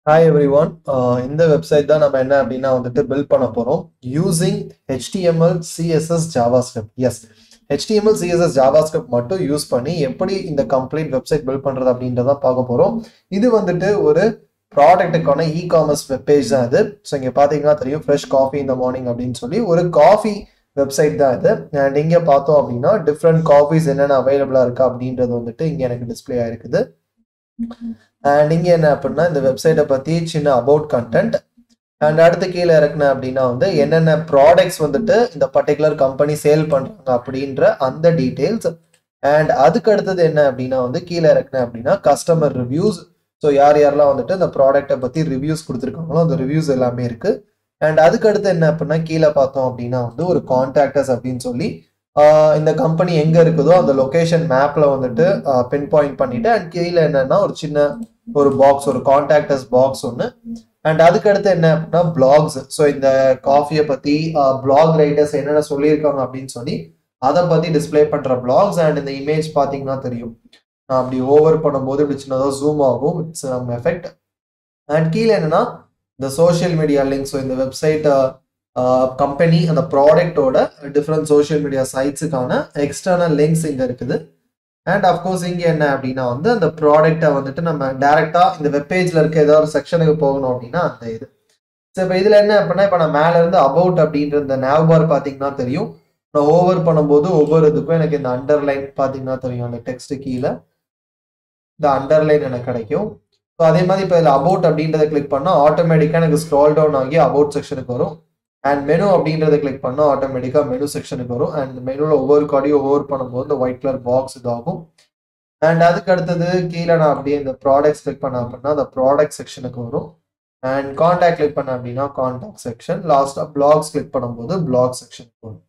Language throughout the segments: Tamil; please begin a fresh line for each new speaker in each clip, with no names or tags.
ஹாய் எவ்ரி ஒன் இந்த வெப்சைட் தான் நம்ம என்ன அப்படின்னா வந்துட்டு பில்ட் பண்ண போகிறோம் யூசிங் ஹெச்டிஎம்எல் சிஎஸ்எஸ் ஜாவாஸ்கிரிப்ட் எஸ் ஹெச்டிஎம்எல் சிஎஸ்எஸ் ஜாவாஸ்கிரிப்ட் மட்டும் யூஸ் பண்ணி எப்படி இந்த கம்ப்ளீட் வெப்சைட் பில்ட் பண்ணுறது அப்படின்றத பார்க்க போகிறோம் இது வந்துட்டு ஒரு ப்ராடக்ட்டுக்கான இ காமர்ஸ் வெப் பேஜ் தான் இது ஸோ இங்கே பார்த்தீங்கன்னா தெரியும் ஃப்ரெஷ் காஃபி இந்த மார்னிங் அப்படின்னு சொல்லி ஒரு காஃபி வெப்சைட் தான் இது அண்ட் இங்கே பார்த்தோம் அப்படின்னா டிஃப்ரெண்ட் காஃபிஸ் என்னென்ன அவைலபிளாக இருக்கா அப்படின்றது வந்துட்டு இங்கே எனக்கு டிஸ்பிளே ஆயிருக்குது அண்ட் இங்கே என்ன அப்படின்னா இந்த வெப்சைட்டை பற்றி சின்ன அபவுட் கண்டென்ட் அண்ட் அடுத்து கீழே இறக்குனேன் அப்படின்னா வந்து என்னென்ன ப்ராடக்ட்ஸ் வந்துட்டு இந்த பர்டிகுலர் கம்பெனி சேல் பண்ணுறாங்க அப்படின்ற அந்த டீட்டெயில்ஸ் அண்ட் அதுக்கு அடுத்தது என்ன அப்படின்னா வந்து கீழே இறக்குனேன் அப்படின்னா கஸ்டமர் ரிவ்யூஸ் ஸோ யார் யாரெல்லாம் வந்துட்டு இந்த ப்ராடக்ட்டை பற்றி ரிவ்யூஸ் கொடுத்துருக்காங்களோ அந்த ரிவ்யூஸ் எல்லாமே இருக்கு அண்ட் அதுக்கு அடுத்து என்ன அப்படின்னா கீழே பார்த்தோம் அப்படின்னா வந்து ஒரு கான்டாக்டர்ஸ் அப்படின்னு சொல்லி இந்த கம்பெனி எங்க இருக்குதோ அந்த லொகேஷன் மேப்ல வந்துட்டு பின் பாயிண்ட் பண்ணிட்டு அண்ட் கீழே என்னன்னா ஒரு சின்ன ஒரு பாக்ஸ் ஒரு கான்டாக்டர்ஸ் பாக்ஸ் ஒன்று அண்ட் அதுக்கு அடுத்து என்ன அப்படின்னா பிளாக்ஸ் ஸோ இந்த காஃபியை பத்தி பிளாக் ரைட்டர்ஸ் என்னென்ன சொல்லியிருக்காங்க அப்படின்னு சொல்லி அதை பத்தி டிஸ்பிளே பண்ற பிளாக்ஸ் அண்ட் இந்த இமேஜ் பார்த்தீங்கன்னா தெரியும் நான் அப்படி ஓவர் பண்ணும்போது இப்படி சின்னதாக ஜூம் ஆகும் இட்ஸ் சம் எஃபெக்ட் அண்ட் கீழே என்னன்னா இந்த சோஷியல் மீடியா லிங்க் ஸோ இந்த வெப்சைட் கம்பெனி அந்த ப்ராடக்டோட டிஃப்ரெண்ட் சோஷியல் மீடியா சைட்ஸுக்கான எக்ஸ்டர்னல் லிங்க்ஸ் இங்கே இருக்குது அண்ட் அஃப்கோர்ஸ் இங்கே என்ன அப்படின்னா வந்து அந்த ப்ராடக்டை வந்துட்டு நம்ம டேரெக்டாக இந்த வெப்பேஜில் இருக்க ஏதாவது ஒரு செக்ஷனுக்கு போகணும் அப்படின்னா அந்த இது ஸோ இப்போ இதில் என்ன அப்படின்னா இப்போ நான் மேலே இருந்து அபவுட் அப்படின்ற இந்த நேவ் பார் பார்த்தீங்கன்னா தெரியும் நான் ஓவர் பண்ணும்போது ஒவ்வொரு இதுக்கும் எனக்கு இந்த அண்டர்லைன் பார்த்தீங்கன்னா தெரியும் அந்த டெக்ஸ்ட் கீழே இந்த அண்டர்லைன் எனக்கு கிடைக்கும் ஸோ அதே மாதிரி இப்போ இதில் அபவுட் அப்படின்றத கிளிக் பண்ணால் ஆட்டோமேட்டிக்காக எனக்கு ஸ்க்ரால் டவுன் ஆகி அபவுட் செக்ஷனுக்கு வரும் அண்ட் மெனு அப்படின்றத கிளிக் பண்ணால் ஆட்டோமேட்டிக்காக மெனு செக்ஷனுக்கு வரும் அண்ட் மெனுவில் ஒவ்வொரு கார்டையும் ஓவர் பண்ணும்போது இந்த ஒயிட் கலர் பாக்ஸ் இதாகும் அண்ட் அதுக்கு அடுத்தது கீழே நான் அப்படியே இந்த ப்ராடக்ட்ஸ் கிளிக் பண்ண அப்படின்னா அந்த ப்ராடக்ட் செக்ஷனுக்கு வரும் அண்ட் கான்டாக்ட் கிளிக் பண்ண அப்படின்னா கான்டாக்ட் செக்ஷன் லாஸ்ட்டாக பிளாக்ஸ் கிளிக் பண்ணும்போது பிளாக் செக்ஷனுக்கு வரும்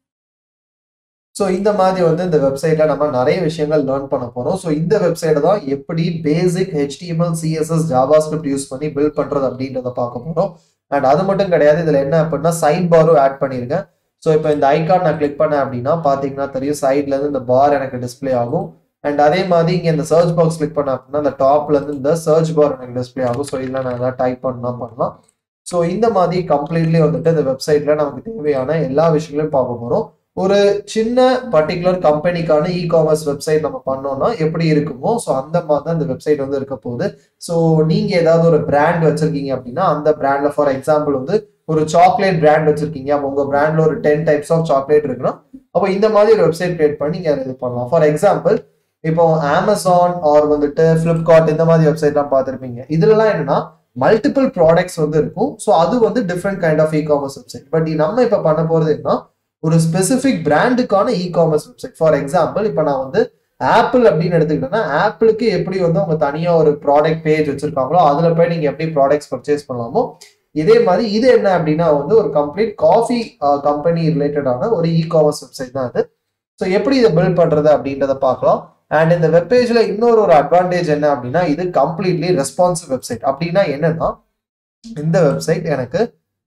ஸோ இந்த மாதிரி வந்து இந்த வெப்சைட்டில் நம்ம நிறைய விஷயங்கள் லேர்ன் பண்ண போகிறோம் ஸோ இந்த வெப்சைட்டை தான் எப்படி basic HTML CSS JavaScript use பண்ணி பில்ட் பண்ணுறது அப்படின்றத பார்க்க போகிறோம் அண்ட் அது மட்டும் கிடையாது இதில் என்ன அப்படின்னா சைட் பாரும் ஆட் பண்ணியிருக்கேன் ஸோ இப்போ இந்த ஐக்கான் நான் கிளிக் பண்ணேன் அப்படின்னா பார்த்தீங்கன்னா தெரியும் சைட்லேருந்து இந்த பார் எனக்கு டிஸ்பிளே ஆகும் அண்ட் அதே மாதிரி இங்கே இந்த சர்ச் பாக்ஸ் கிளிக் பண்ணேன் அப்படின்னா இந்த டாப்லேருந்து இந்த சர்ச் பார் எனக்கு டிஸ்பிளே ஆகும் ஸோ இதில் நான் எதாவது டைப் பண்ணலாம் பண்ணலாம் ஸோ இந்த மாதிரி கம்ப்ளீட்லி வந்துட்டு இந்த வெப்சைட்டில் நமக்கு தேவையான எல்லா விஷயங்களையும் பார்க்க போகிறோம் ஒரு சின்ன பர்டிகுலர் கம்பெனிக்கான இ காமர்ஸ் வெப்சைட் நம்ம பண்ணோம்னா எப்படி இருக்குமோ ஸோ அந்த மாதிரி தான் இந்த வெப்சைட் வந்து இருக்க போகுது ஸோ நீங்க ஏதாவது ஒரு பிராண்ட் வச்சிருக்கீங்க அப்படின்னா அந்த பிராண்ட்ல ஃபார் எக்ஸாம்பிள் வந்து ஒரு சாக்லேட் பிராண்ட் வச்சிருக்கீங்க அப்போ உங்க பிராண்ட்ல ஒரு டென் டைப்ஸ் ஆஃப் சாக்லேட் இருக்குன்னா அப்போ இந்த மாதிரி ஒரு வெப்சைட் கிரியேட் பண்ணி நீங்க இது பண்ணலாம் ஃபார் எக்ஸாம்பிள் இப்போ அமேசான் ஆர் வந்துட்டு ஃபிளிப்கார்ட் இந்த மாதிரி வெப்சைட்லாம் பார்த்துருப்பீங்க இதுலலாம் என்னன்னா மல்டிபிள் ப்ராடக்ட்ஸ் வந்து இருக்கும் ஸோ அது வந்து different kind of e commerce website but நம்ம இப்போ பண்ண போறது என்ன ஒரு ஸ்பெசிஃபிக் பிராண்டுக்கான e commerce website for example இப்போ நான் வந்து ஆப்பிள் அப்படின்னு எடுத்துக்கிட்டேன்னா ஆப்பிளுக்கு எப்படி வந்து அவங்க தனியாக ஒரு ப்ராடக்ட் பேஜ் வச்சிருக்காங்களோ அதில் போய் நீங்கள் எப்படி ப்ராடக்ட்ஸ் பர்ச்சேஸ் பண்ணலாமோ இதே மாதிரி இது என்ன அப்படின்னா வந்து ஒரு கம்ப்ளீட் காஃபி கம்பெனி ரிலேட்டடான ஒரு இ காமர்ஸ் வெப்சைட் தான் இது ஸோ எப்படி இதை பில்ட் பண்ணுறது அப்படின்றத பார்க்கலாம் அண்ட் இந்த வெப்பேஜில் இன்னொரு ஒரு அட்வான்டேஜ் என்ன அப்படின்னா இது கம்ப்ளீட்லி ரெஸ்பான்சிவ் வெப்சைட் அப்படின்னா என்னன்னா இந்த வெப்சைட் எனக்கு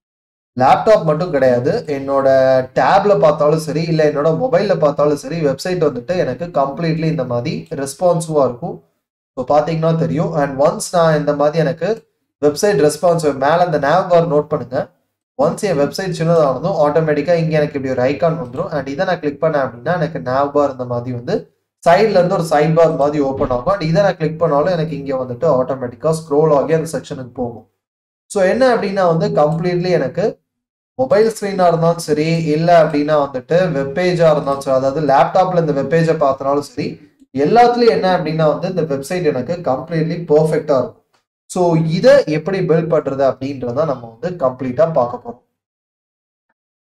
லேப்டாப் மட்டும் கிடையாது என்னோட டேப்ல பார்த்தாலும் சரி இல்லை என்னோட மொபைல்ல பார்த்தாலும் சரி வெப்சைட் வந்துட்டு எனக்கு கம்ப்ளீட்லி இந்த மாதிரி ரெஸ்பான்சிவா இருக்கும் ஸோ பார்த்தீங்கன்னா தெரியும் அண்ட் ஒன்ஸ் நான் இந்த மாதிரி எனக்கு வெப்சைட் ரெஸ்பான்சிவ் மேலே அந்த நேவ் பார் நோட் பண்ணுங்க ஒன்ஸ் என் வெப்சைட் சின்னதானதும் ஆட்டோமேட்டிக்காக இங்கே எனக்கு இப்படி ஒரு ஐக்கான் வந்துடும் அண்ட் இதை நான் கிளிக் பண்ணேன் அப்படின்னா எனக்கு நேவ் பார் இந்த மாதிரி வந்து சைட்ல இருந்து ஒரு சைட் பார் மாதிரி ஓப்பன் ஆகும் அண்ட் இதை நான் கிளிக் பண்ணாலும் எனக்கு இங்கே வந்துட்டு ஆட்டோமேட்டிக்காக ஸ்க்ரோல் ஆகி அந்த செக்ஷனுக்கு போகும் ஸோ என்ன அப்படின்னா வந்து கம்ப்ளீட்லி எனக்கு மொபைல் ஸ்க்ரீனாக இருந்தாலும் சரி இல்லை அப்படின்னா வந்துட்டு வெப்பேஜாக இருந்தாலும் சரி அதாவது லேப்டாப்ல இந்த வெப்பேஜை பார்த்தனாலும் சரி எல்லாத்துலேயும் என்ன அப்படின்னா வந்து இந்த வெப்சைட் எனக்கு கம்ப்ளீட்லி பர்ஃபெக்டாக இருக்கும் ஸோ இதை எப்படி பில்ட் பண்ணுறது அப்படின்றத நம்ம வந்து கம்ப்ளீட்டாக பார்க்க போகிறோம்